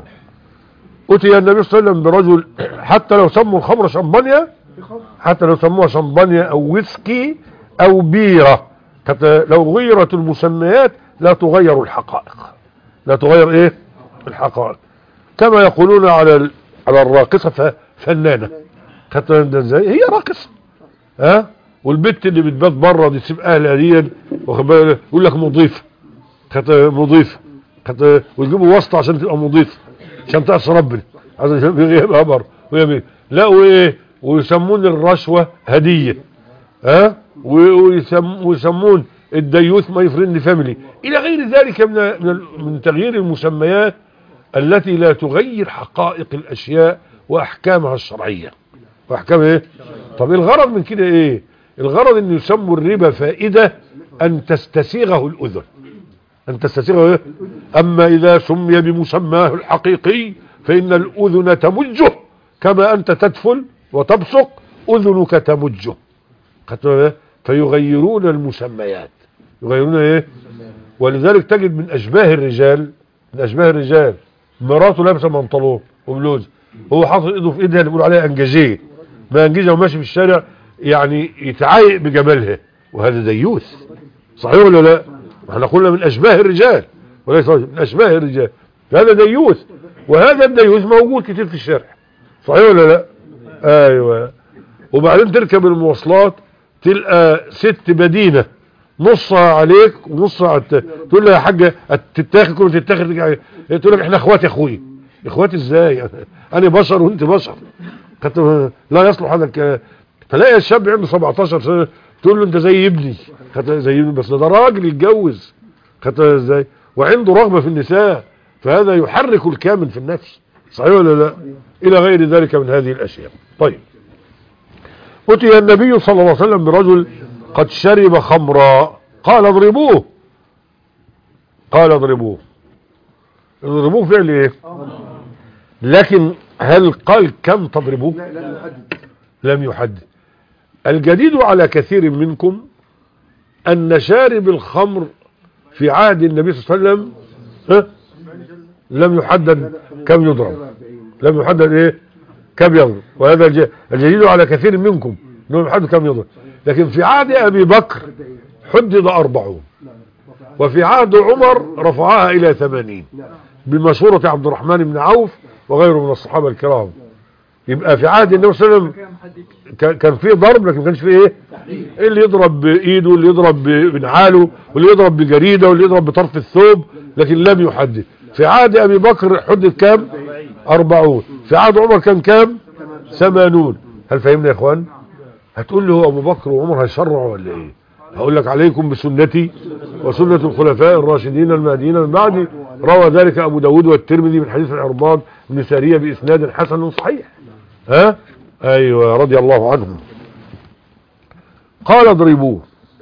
أتي النبي صلى الله عليه وسلم برجل حتى لو سموا الخمر شمبانيا حتى لو سموها شمبانيا أو ويسكي أو بيرة حتى لو غيرت المسميات لا تغير الحقائق لا تغير ايه الحقائق كما يقولون على ال- على الراقصة ف- فنانة حتى ده ازاي هي راقصة ها والبت اللي بتبات بره دي تسيب اهلها دي واخد بالك يقول لك مضيفه كانت مضيفه كانت ويجيبوا واسطه عشان تبقى مضيفه عشان تعصي ربنا عشان يبقى بره وهي بيه. لا وايه ويسمون الرشوه هديه ها و- ويسم ويسمون الديوث ماي فريند فاميلي الى غير ذلك من من ال- من تغيير المسميات التي لا تغير حقائق الاشياء واحكامها الشرعيه واحكام ايه طب الغرض من كده ايه الغرض ان يسموا الربا فائده ان تستسيغه الاذن ان تستسيغه ايه اما اذا سمي بمسماه الحقيقي فان الاذن تمجه كما انت تدفل وتبصق اذنك تمجه خدت بالك إيه؟ فيغيرون المسميات يغيرون ايه ولذلك تجد من اشباه الرجال من اشباه الرجال مراته لابسه بنطلون وبلوز هو حاطط ايده في ايدها اللي بيقولوا عليها انجاجيه ما انجاجه وماشي في الشارع يعني يتعايق بجمالها وهذا ديوث صحيح ولا لا احنا قلنا من اشباه الرجال وليس رجل، من اشباه الرجال هذا ديوث وهذا الديوث موجود كتير في الشارع صحيح ولا لا ايوه وبعدين تركب المواصلات تلقى ست بدينة نصها عليك ونصها على الت- تقول لها يا حاجة تتاخد كل تتاخد تقول لك احنا اخوات يا اخوي اخوات ازاي انا بشر وانت بشر كانت لا يصلح هذا الك- تلاقي الشاب عنده 17 سنة تقول له انت زي ابني خدت زي ابني بس ده راجل يتجوز خدت ازاي وعنده رغبة في النساء فهذا يحرك الكامل في النفس صحيح ولا لا الى غير ذلك من هذه الاشياء طيب أتي النبي صلى الله عليه وسلم برجل قد شرب خمرا قال اضربوه قال اضربوه اضربوه فعل ايه لكن هل قال كم تضربوه لا لا يحدد لم يحدد الجديد على كثير منكم أن شارب الخمر في عهد النبي صلى الله عليه وسلم ها؟ لم يحدد كم يضرب لم يحدد ايه كم يضرب وهذا الج- الجديد على كثير منكم انه يحدد كم يضرب لكن في عهد ابي بكر حدد أربعون وفي عهد عمر رفعها الى ثمانين بمشورة عبد الرحمن بن عوف وغيره من الصحابة الكرام يبقى في عهد النبي صلى الله عليه وسلم كان- كان فيه ضرب لكن ما كانش فيه ايه اللي يضرب بايده واللي يضرب ب- بنعاله واللي يضرب بجريده واللي يضرب بطرف الثوب لكن لم يحدد في عهد ابي بكر حدد كام أربعون في عهد عمر كان كام ثمانون هل فهمنا يا اخوان هتقول له ابو بكر وعمر هيشرعوا ولا ايه هقول لك عليكم بسنتي وسنة الخلفاء الراشدين المهديين من بعدي روى ذلك ابو داود والترمذي من حديث العرباض بن سارية باسناد حسن صحيح ها ايوه رضي الله عنهم قال اضربوه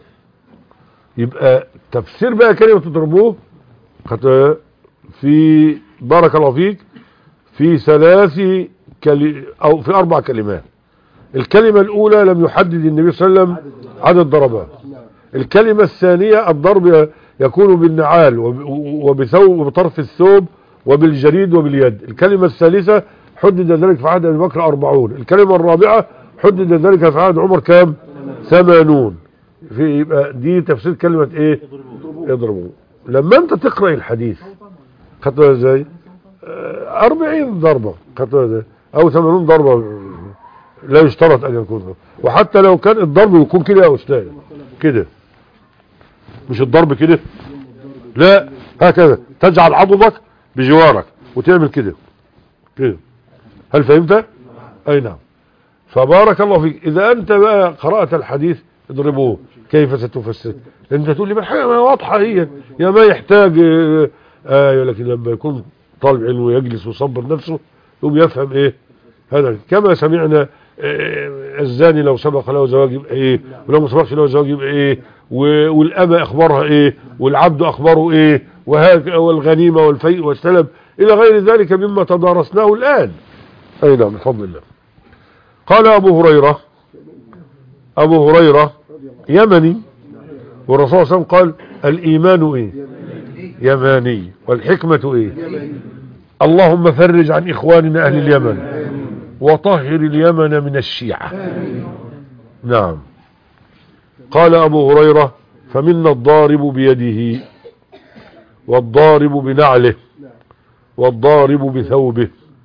يبقى تفسير بقى كلمة تضربوه خد- في بارك الله فيك في ثلاث كلي او في اربع كلمات الكلمة الاولى لم يحدد النبي صلى الله عليه وسلم عدد ضربات الكلمة الثانية الضرب يكون بالنعال وب- وبثوب وبطرف الثوب وبالجريد وباليد الكلمة الثالثة حدد ذلك في عهد ابي بكر أربعون الكلمة الرابعة حدد ذلك في عهد عمر كام ثمانون في يبقى دي تفسير كلمة ايه اضربوا لما انت تقرأ الحديث خدتها ازاي آه، أربعين ضربة خدتها ازاي او ثمانون ضربة لا يشترط ان يكون وحتى لو كان الضرب يكون كده يا استاذ كده مش الضرب كده لا هكذا تجعل عضدك بجوارك وتعمل كده كده هل فهمت اي نعم فبارك الله فيك اذا انت بقى قرأت الحديث اضربوه كيف ستفسر انت تقول لي ما حاجه واضحه هي يا ما يحتاج آه، ايوه لكن لما يكون طالب علم ويجلس ويصبر نفسه يقوم يفهم ايه هذا كما سمعنا آه، الزاني لو سبق له زواج يبقى ايه ولو ما سبقش له زواج يبقى ايه و- والأمة اخبارها ايه والعبد اخباره ايه وهك- والغنيمة والفيء والسلب الى غير ذلك مما تدارسناه الان اي نعم بفضل الله قال ابو هريرة ابو هريرة يمني والرسول صلى الله عليه وسلم قال الايمان ايه يماني والحكمة ايه اللهم فرج عن اخواننا اهل اليمن وطهر اليمن من الشيعة نعم قال ابو هريرة فمنا الضارب بيده والضارب بنعله والضارب بثوبه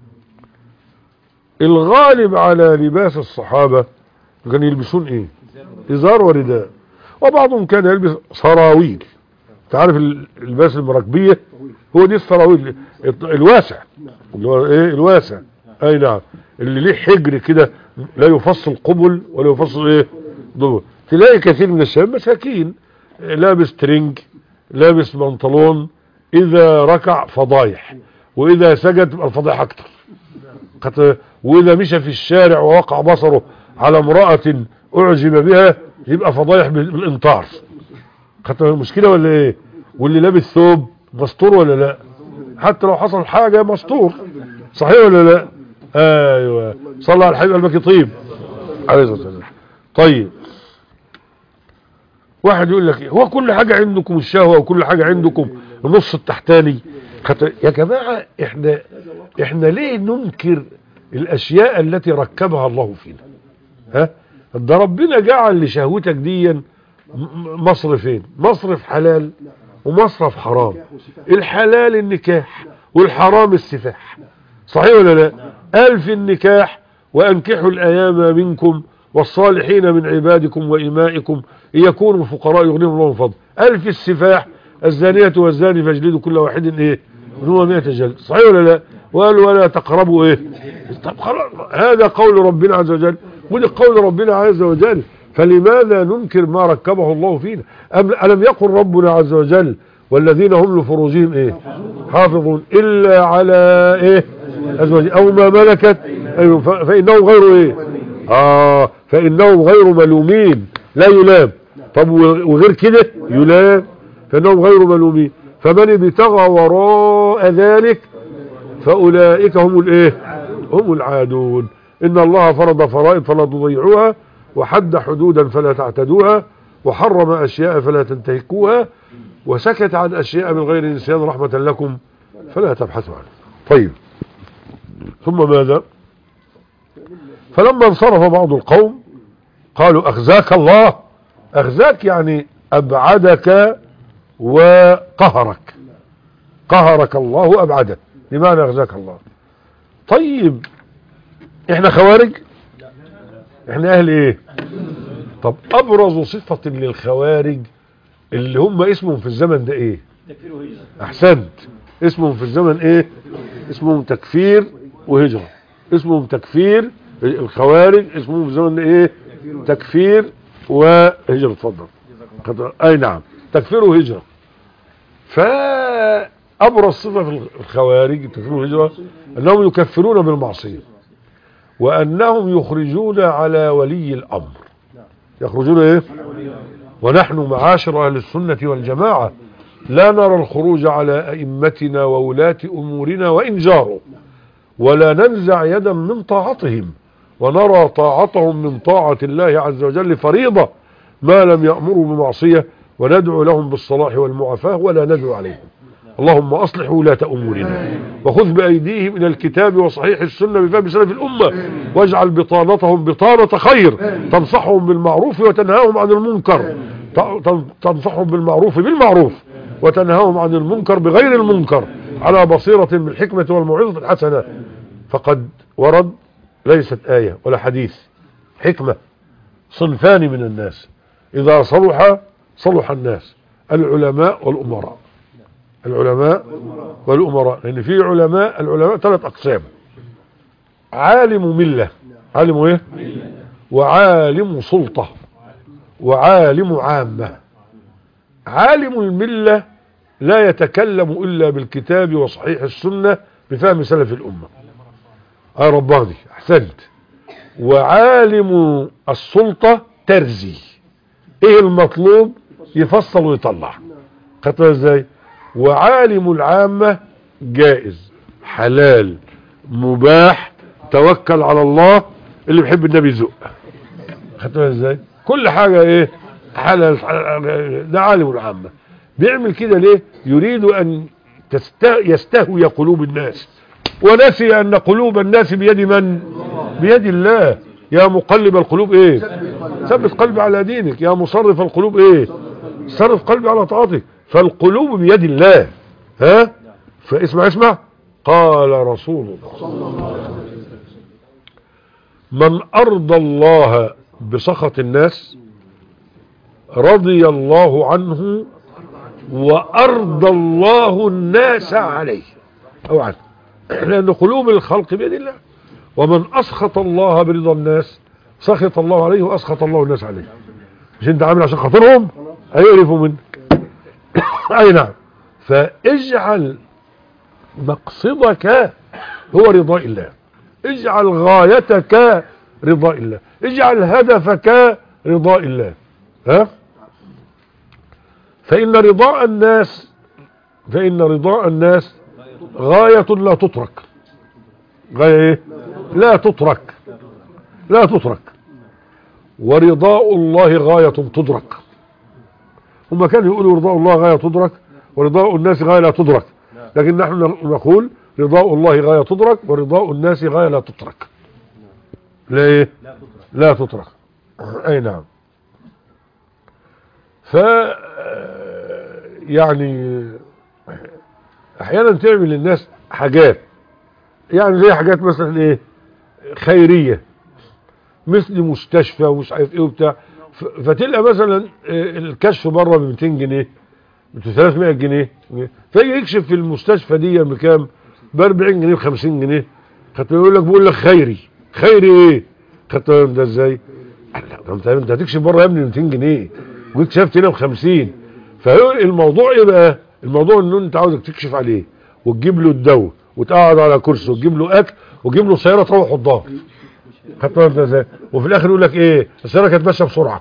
الغالب على لباس الصحابة كانوا يلبسون ايه ازار ورداء وبعضهم كان يلبس سراويل تعرف اللباس المراكبية هو دي السراويل الواسع اللي هو ايه الواسع اي نعم اللي ليه حجر كده لا يفصل قبل ولا يفصل ايه ضبل تلاقي كثير من الشباب مساكين لابس ترنج لابس بنطلون اذا ركع فضايح واذا سجد تبقى الفضايح اكتر واذا مشى في الشارع ووقع بصره على امرأة اعجب بها يبقى فضايح بالانطار خدت المشكلة ولا ايه واللي لابس ثوب مستور ولا لا حتى لو حصل حاجة مستور صحيح ولا لا ايوه صلى على الحبيب قلبك يطيب عليه الصلاة والسلام طيب واحد يقول لك هو كل حاجة عندكم الشهوة وكل حاجة عندكم النص التحتاني يا جماعة احنا احنا ليه ننكر الاشياء التي ركبها الله فينا ها ده ربنا جعل لشهوتك دي مصرفين مصرف حلال ومصرف حرام الحلال النكاح والحرام السفاح صحيح ولا لا قال في النكاح وانكحوا الايام منكم والصالحين من عبادكم وإمائكم يكونوا فقراء يغنيهم الله من فضل قال في السفاح الزانية والزاني فاجلدوا كل واحد ايه هو 100 جلد صحيح ولا لا وقال ولا تقربوا ايه طب خلاص هذا قول ربنا عز وجل ودي قول ربنا عز وجل فلماذا ننكر ما ركبه الله فينا ألم يقل ربنا عز وجل والذين هم لفروجهم ايه حافظون الا على ايه ازواج او ما ملكت أيوه فانهم غير ايه اه فانهم غير ملومين لا يلام طب وغير كده يلام فانهم غير ملومين فمن ابتغى وراء ذلك فاولئك هم الايه هم العادون ان الله فرض فرائض فلا تضيعوها وحد حدودا فلا تعتدوها وحرم اشياء فلا تنتهكوها وسكت عن اشياء من غير نسيان رحمة لكم فلا تبحثوا عنها طيب ثم ماذا فلما انصرف بعض القوم قالوا اخزاك الله اخزاك يعني ابعدك وقهرك قهرك الله ابعدك لماذا اخزاك الله طيب احنا خوارج احنا اهل ايه طب ابرز صفة للخوارج اللي هم اسمهم في الزمن ده ايه احسنت اسمهم في الزمن ايه اسمهم تكفير وهجرة اسمهم تكفير الخوارج اسمهم في الزمن ده ايه تكفير وهجرة اتفضل اي نعم تكفير وهجرة فابرز صفة في الخوارج التكفير والهجرة انهم يكفرون بالمعصية وانهم يخرجون على ولي الامر يخرجون ايه ونحن معاشر اهل السنة والجماعة لا نرى الخروج على ائمتنا وولاة امورنا وان جاروا ولا ننزع يدا من طاعتهم ونرى طاعتهم من طاعة الله عز وجل فريضة ما لم يأمروا بمعصية وندعو لهم بالصلاح والمعافاة ولا ندعو عليهم اللهم أصلح ولاة أمورنا وخذ بأيديهم إلى الكتاب وصحيح السنة بفهم سلف الأمة واجعل بطانتهم بطانة خير تنصحهم بالمعروف وتنهاهم عن المنكر تنصحهم بالمعروف بالمعروف وتنهاهم عن المنكر بغير المنكر على بصيرة بالحكمة والموعظة الحسنة فقد ورد ليست آية ولا حديث حكمة صنفان من الناس إذا صلح صلح الناس العلماء والأمراء العلماء والأمراء لأن في علماء العلماء ثلاث أقسام عالم ملة عالم ايه وعالم سلطة وعالم عامة عالم الملة لا يتكلم إلا بالكتاب وصحيح السنة بفهم سلف الأمة اه رباني احسنت وعالم السلطة ترزي ايه المطلوب يفصل ويطلع خدتها ازاي وعالم العامة جائز حلال مباح توكل على الله اللي بيحب النبي يزق خدتها ازاي كل حاجة ايه حالة ده عالم العامة بيعمل كده ليه يريد ان تست- يستهوي قلوب الناس ونسي ان قلوب الناس بيد من بيد الله يا مقلب القلوب ايه ثبت قلبي على دينك يا مصرف القلوب ايه صرف قلبي على طاعتك فالقلوب بيد الله ها فاسمع اسمع قال رسول الله من ارضى الله بسخط الناس رضي الله عنه وارضى الله الناس عليه او عنه لان قلوب الخلق بيد الله ومن اسخط الله برضا الناس سخط الله عليه واسخط الله الناس عليه مش انت عامل عشان خاطرهم هيقرفوا منك اي نعم فاجعل مقصدك هو رضاء الله اجعل غايتك رضاء الله اجعل هدفك رضاء الله ها فإن رضاء الناس فإن رضاء الناس غاية لا تترك غاية ايه لا تترك لا تترك ورضاء الله غاية تدرك هم كانوا يقولوا رضاء الله غاية تدرك ورضاء الناس غاية لا تدرك لكن نحن نقول رضاء الله غاية تدرك ورضاء الناس غاية لا تترك ليه لا تترك اي نعم ف يعني احيانا تعمل للناس حاجات يعني زي حاجات مثلا ايه خيرية مثل مستشفى ومش عارف ايه وبتاع ف- فتلقى مثلا آه، الكشف بره ب 200 جنيه ب 300 جنيه فيجي يكشف في المستشفى دي بكام ب 40 جنيه ب 50 جنيه خدت يقول لك بقول لك خيري خيري ايه خدت بالك ده ازاي قال لا ده انت انت هتكشف بره يا ابني ب 200 جنيه واكتشفت هنا ب 50 فيقول الموضوع ايه بقى الموضوع ان انت عاوزك تكشف عليه وتجيب له الدواء وتقعد على كرسي وتجيب له اكل وتجيب له سياره تروح الظهر خدت بالك ده ازاي وفي الاخر يقول لك ايه السياره كانت ماشيه بسرعه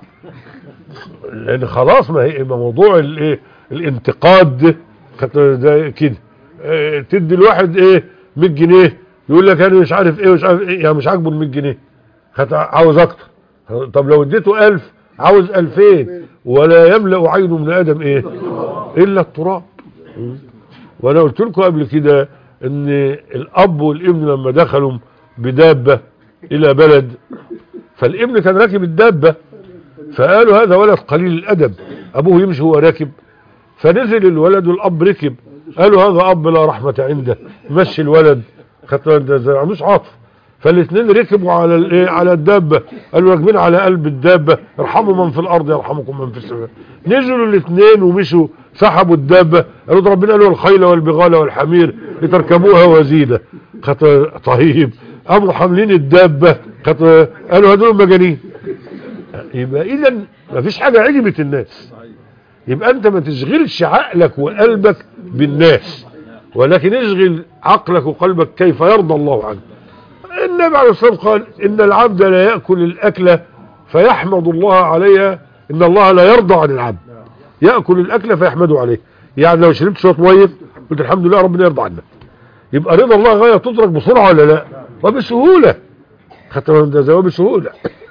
لان خلاص ما هي ما موضوع الايه الانتقاد ده خدت بالك ده كده اه، تدي الواحد ايه 100 جنيه يقول لك انا مش عارف ايه مش عارف ايه يعني مش عاجبه ال 100 جنيه خدت- عاوز اكتر طب لو اديته 1000 عاوز 2000 ولا يملأ عين من ادم ايه الا التراب وانا قلت لكم قبل كده ان الاب والابن لما دخلوا بدابة الى بلد فالابن كان راكب الدابة فقالوا هذا ولد قليل الادب ابوه يمشي هو راكب فنزل الولد والاب ركب قالوا هذا اب لا رحمة عنده مشي الولد خدت بالك ده ازاي ما عندوش عطف فالاثنين ركبوا على الايه على الدابه قالوا راكبين على قلب الدابه ارحموا من في الارض يرحمكم من في السماء نزلوا الاثنين ومشوا سحبوا الدابه قالوا ده ربنا قالوا الخيل والبغال والحمير لتركبوها وزيده خط طيب قاموا حاملين الدابه خط قالوا هدول مجانين يبقى اذا ما فيش حاجه عجبت الناس يبقى انت ما تشغلش عقلك وقلبك بالناس ولكن اشغل عقلك وقلبك كيف يرضى الله عنك النبي عليه الصلاة والسلام قال إن العبد لا يأكل الأكلة فيحمد الله عليها إن الله لا يرضى عن العبد يأكل الأكلة فيحمده عليه يعني لو شربت شوية مية قلت الحمد لله ربنا يرضى عنك يبقى رضا الله غاية تدرك بسرعة ولا لا وبسهولة خدت بالك ده زي وبسهولة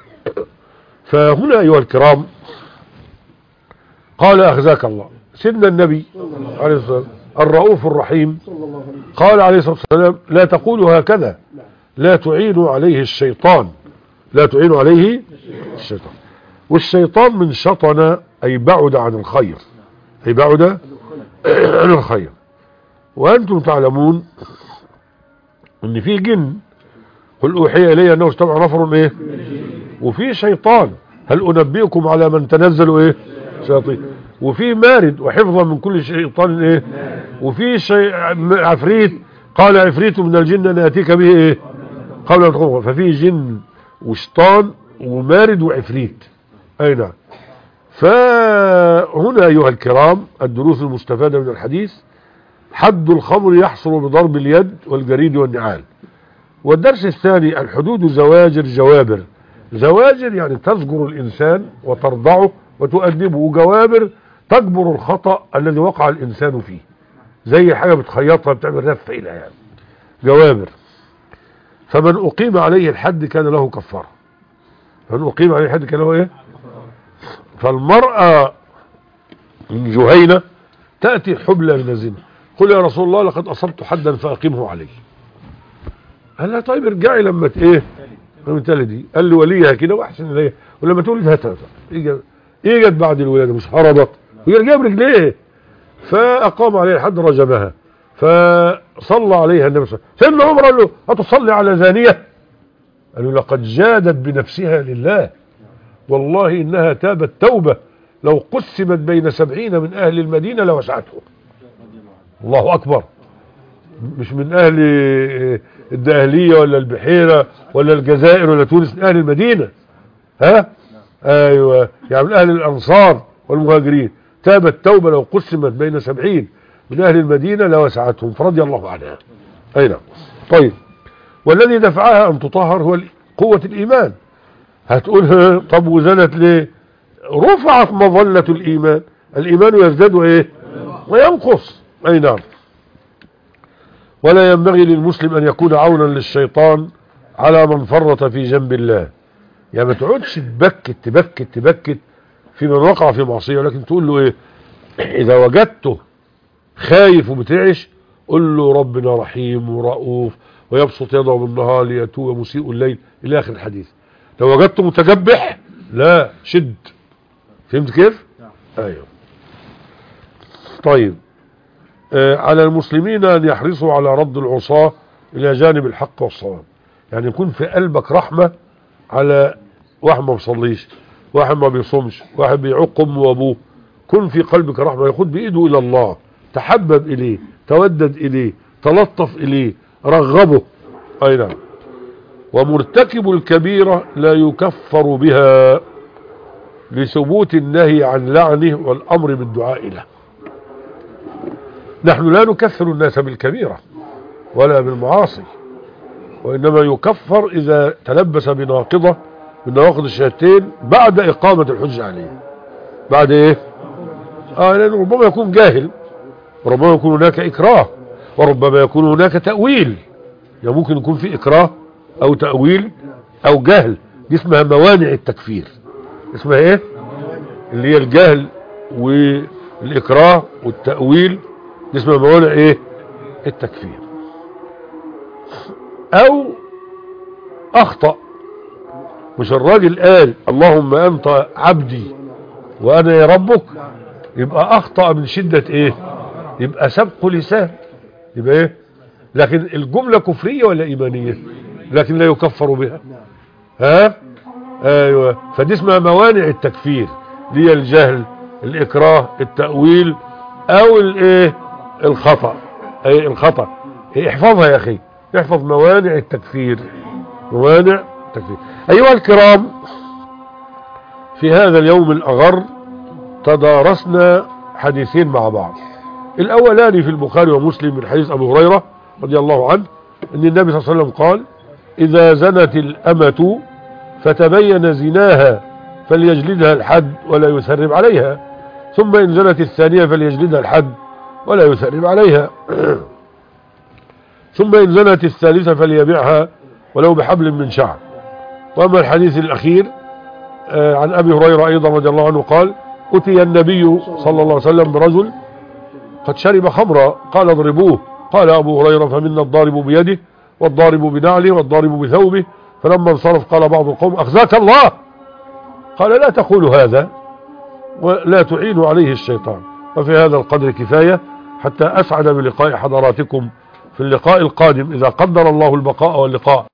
فهنا أيها الكرام قال أخزاك الله سيدنا النبي عليه الصلاة والسلام الرؤوف الرحيم قال عليه الصلاة والسلام لا تقولوا هكذا لا تعين عليه الشيطان لا تعين عليه الشيطان والشيطان من شطن أي بعد عن الخير أي بعد عن الخير وأنتم تعلمون أن في جن قل أوحي إلي أنه استمع نفر إيه وفي شيطان هل أنبئكم على من تنزل إيه شياطين وفي مارد وحفظا من كل شيطان إيه وفي شي... عفريت قال عفريت من الجن ناتيك به إيه قبل أن تخرج ففي جن وشيطان ومارد وعفريت أي نعم فهنا أيها الكرام الدروس المستفادة من الحديث حد الخمر يحصل بضرب اليد والجريد والنعال والدرس الثاني الحدود زواجر جوابر زواجر يعني تزجر الإنسان وترضعه وتؤدبه وجوابر تجبر الخطأ الذي وقع الإنسان فيه زي حاجة بتخيطها بتعمل رفة إلى يعني جوابر فمن أقيم عليه الحد كان له كفارة فمن أقيم عليه الحد كان له إيه فالمرأة من جهينة تأتي حبلى من الزنا قل يا رسول الله لقد أصبت حدا فأقيمه علي قال لها طيب ارجعي لما ت- ايه لما تلدي قال لي وليها كده واحسن اليها ولما تولد هاتها يجي يجت بعد الولاده مش هربت وهي جايه برجليه فاقام عليها لحد رجمها فصلى عليها النبي صلى الله عليه وسلم سيدنا عمر قال له اتصلي على زانيه قال له لقد جادت بنفسها لله والله انها تابت توبه لو قسمت بين سبعين من اهل المدينه لوسعتهم الله اكبر مش من اهل الدقهلية ولا البحيرة ولا الجزائر ولا تونس من اهل المدينة ها ايوه يعني من اهل الانصار والمهاجرين تابت توبة لو قسمت بين سبعين من اهل المدينة لوسعتهم فرضي الله عنها اي نعم طيب والذي دفعها ان تطهر هو قوة الايمان هتقول ها، طب وزنت ليه رفعت مظلة الايمان الايمان يزداد ايه وينقص اي نعم ولا ينبغي للمسلم ان يكون عونا للشيطان على من فرط في جنب الله يعني ما تقعدش تبكت تبكت تبكت في من وقع في معصيه ولكن تقول له ايه اذا وجدته خايف وبترعش قل له ربنا رحيم ورؤوف ويبسط يده بالنهار ليتوب مسيء الليل الى اخر الحديث لو وجدته متجبح لا شد فهمت كيف ايوه طيب آه، على المسلمين أن يحرصوا على رد العصاة إلى جانب الحق والصواب يعني يكون في قلبك رحمة على واحد ما بيصليش واحد ما بيصومش واحد بيعق أمه وأبوه كن في قلبك رحمة يخد بإيده إلى الله تحبب إليه تودد إليه تلطف إليه رغبه أي نعم ومرتكب الكبيرة لا يكفر بها لثبوت النهي عن لعنه والأمر بالدعاء له نحن لا نكفر الناس بالكبيرة ولا بالمعاصي وإنما يكفر إذا تلبس بناقضة من نواقض الشهادتين بعد إقامة الحجة عليه بعد إيه آه لأنه ربما يكون جاهل وربما يكون هناك إكراه وربما يكون هناك تأويل يعني ممكن يكون في إكراه أو تأويل أو جهل دي اسمها موانع التكفير اسمها إيه اللي هي الجهل والإكراه والتأويل دي اسمها موانع إيه التكفير أو أخطأ مش الراجل قال اللهم أنت عبدي وأنا يا ربك يبقى أخطأ من شدة إيه يبقى سبق لسان يبقى إيه لكن الجملة كفرية ولا إيمانية لكن لا يكفر بها ها ايوه فدي اسمها موانع التكفير دي الجهل الاكراه التأويل او الايه الخطأ اي الخطأ إيه احفظها يا اخي احفظ موانع التكفير موانع التكفير ايها الكرام في هذا اليوم الاغر تدارسنا حديثين مع بعض الاولاني في البخاري ومسلم من حديث ابو هريرة رضي الله عنه ان النبي صلى الله عليه وسلم قال اذا زنت الامة فتبين زناها فليجلدها الحد ولا يثرب عليها ثم ان زنت الثانية فليجلدها الحد ولا يثرب عليها ثم ان زنت الثالثة فليبيعها ولو بحبل من شعر واما الحديث الاخير آه، عن ابي هريرة ايضا رضي الله عنه قال اتي النبي صلى الله عليه وسلم برجل قد شرب خمرا قال اضربوه قال ابو هريرة فمنا الضارب بيده والضارب بنعله والضارب بثوبه فلما انصرف قال بعض القوم اخزاك الله قال لا تقولوا هذا ولا تعينوا عليه الشيطان وفي هذا القدر كفاية حتى اسعد بلقاء حضراتكم في اللقاء القادم اذا قدر الله البقاء واللقاء